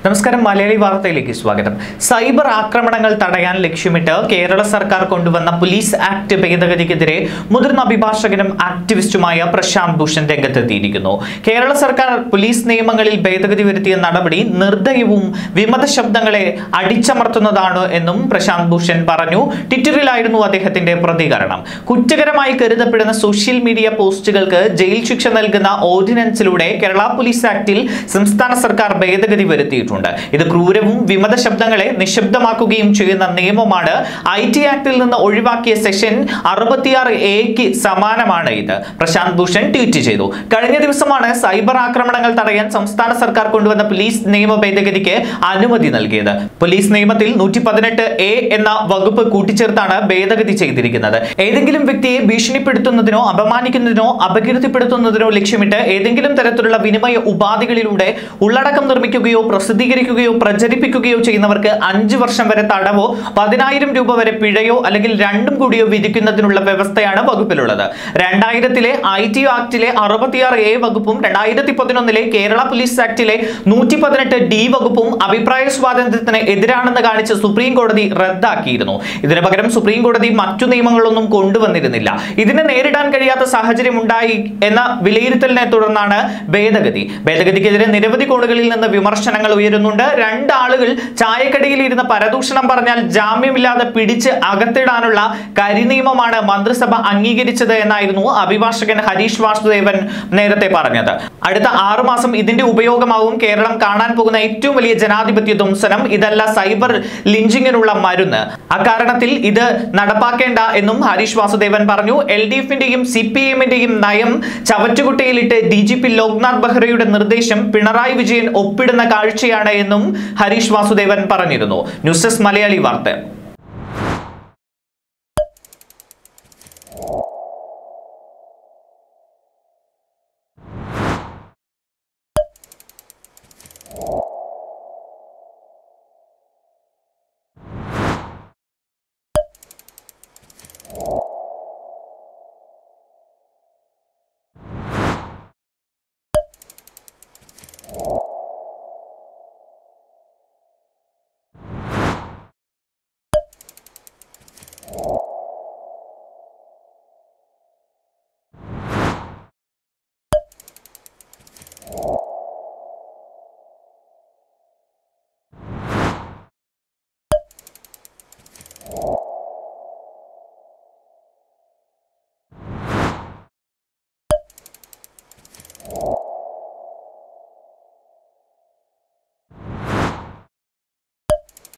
നമസ്കാരം മലയാളി വാർത്തയിലേക്ക് സ്വാഗതം സൈബർ ആക്രമണങ്ങൾ തടയാൻ ലക്ഷ്യമിട്ട് കേരള സർക്കാർ കൊണ്ടുവന്ന പോലീസ് ആക്ട് ഭേദഗതിക്കെതിരെ മുതിർന്ന അഭിഭാഷകനും ആക്ടിവിസ്റ്റുമായ പ്രശാന്ത് ഭൂഷൺ രംഗത്തെത്തിയിരിക്കുന്നു കേരള സർക്കാർ പോലീസ് നിയമങ്ങളിൽ ഭേദഗതി വരുത്തിയ നടപടി നിർദ്ദയവും വിമത ശബ്ദങ്ങളെ അടിച്ചമർത്തുന്നതാണ് എന്നും പ്രശാന്ത് ഭൂഷൺ പറഞ്ഞു ട്വിറ്ററിലായിരുന്നു അദ്ദേഹത്തിന്റെ പ്രതികരണം കുറ്റകരമായി കരുതപ്പെടുന്ന സോഷ്യൽ മീഡിയ പോസ്റ്റുകൾക്ക് ജയിൽ ശിക്ഷ നൽകുന്ന ഓർഡിനൻസിലൂടെ കേരള പോലീസ് ആക്ടിൽ സംസ്ഥാന സർക്കാർ ഭേദഗതി വരുത്തിയിട്ടുണ്ട് ഇത് ക്രൂരവും വിമത ശബ്ദങ്ങളെ നിശബ്ദമാക്കുകയും ചെയ്യുന്ന നിയമമാണ് ഐ ടി ആക്ടിൽ നിന്ന് ഒഴിവാക്കിയ സെഷൻ അറുപത്തിയാറ് എക്ക് സമാനമാണ് ഇത് പ്രശാന്ത് ഭൂഷൺ ട്വീറ്റ് ചെയ്തു കഴിഞ്ഞ ദിവസമാണ് സൈബർ ആക്രമണങ്ങൾ തടയാൻ സംസ്ഥാന സർക്കാർ കൊണ്ടുവന്ന പോലീസ് നിയമ ഭേദഗതിക്ക് അനുമതി നൽകിയത് പോലീസ് നിയമത്തിൽ നൂറ്റി പതിനെട്ട് എ എന്ന വകുപ്പ് കൂട്ടിച്ചേർത്താണ് ഭേദഗതി ചെയ്തിരിക്കുന്നത് ഏതെങ്കിലും വ്യക്തിയെ ഭീഷണിപ്പെടുത്തുന്നതിനോ അപമാനിക്കുന്നതിനോ അപകീർത്തിപ്പെടുത്തുന്നതിനോ ലക്ഷ്യമിട്ട് ഏതെങ്കിലും തരത്തിലുള്ള വിനിമയ ഉപാധികളിലൂടെ ഉള്ളടക്കം നിർമ്മിക്കുകയോ പ്രസിദ്ധീകരിക്കുകയോ പ്രചരിപ്പിക്കുകയോ ചെയ്യുന്നവർക്ക് അഞ്ചു വർഷം വരെ തടവോ പതിനായിരം രൂപ വരെ പിഴയോ അല്ലെങ്കിൽ രണ്ടും കൂടിയോ വിധിക്കുന്നതിനുള്ള വ്യവസ്ഥയാണ് വകുപ്പിലുള്ളത് രണ്ടായിരത്തിലെ ഐ ടി ആക്ടിലെ അറുപത്തിയാറ് എ വകുപ്പും രണ്ടായിരത്തി പതിനൊന്നിലെ കേരള പോലീസ് ആക്ടിലെ നൂറ്റി പതിനെട്ട് ഡി വകുപ്പും അഭിപ്രായ സ്വാതന്ത്ര്യത്തിന് എതിരാണെന്ന് കാണിച്ച് സുപ്രീം കോടതി റദ്ദാക്കിയിരുന്നു ഇതിനു പകരം സുപ്രീം കോടതി മറ്റു നിയമങ്ങളൊന്നും കൊണ്ടുവന്നിരുന്നില്ല ഇതിനെ നേരിടാൻ കഴിയാത്ത സാഹചര്യം ഉണ്ടായി എന്ന വിലയിരുത്തലിനെ തുടർന്നാണ് ഭേദഗതി ഭേദഗതിക്കെതിരെ നിരവധി കോണുകളിൽ നിന്ന് വിമർശനങ്ങൾ ഉയരുന്നുണ്ട് രണ്ടാളുകൾ ചായക്കടയിൽ ഇരുന്ന് പരദൂഷണം പറഞ്ഞാൽ ജാമ്യമില്ലാതെ പിടിച്ച് അകത്തിടാനുള്ള കരിനിയമമാണ് മന്ത്രിസഭ അംഗീകരിച്ചത് എന്നായിരുന്നു അഭിഭാഷകൻ ഹരീഷ് വാസുദേവൻ നേരത്തെ പറഞ്ഞത് അടുത്ത ആറു മാസം ഇതിന്റെ ഉപയോഗമാവും കേരളം കാണാൻ പോകുന്ന ഏറ്റവും വലിയ ജനാധിപത്യ ധ്വംസനം ഇതല്ല സൈബർ ലിഞ്ചിങ്ങിനുള്ള മരുന്ന് അക്കാരണത്തിൽ ഇത് നടപ്പാക്കേണ്ട എന്നും ഹരീഷ് വാസുദേവൻ പറഞ്ഞു എൽ ഡി എഫിന്റെയും സി പി എമ്മിന്റെയും നയം ചവറ്റുകുട്ടയിലിട്ട് ഡി ജി പി ലോക്നാഥ് ബെഹ്റയുടെ നിർദ്ദേശം പിണറായി വിജയൻ ഒപ്പിടുന്ന കാഴ്ചയാണ് എന്നും ഹരീഷ് വാസുദേവൻ പറഞ്ഞിരുന്നു ന്യൂസ് ഡെസ്ക് മലയാളി വാർത്ത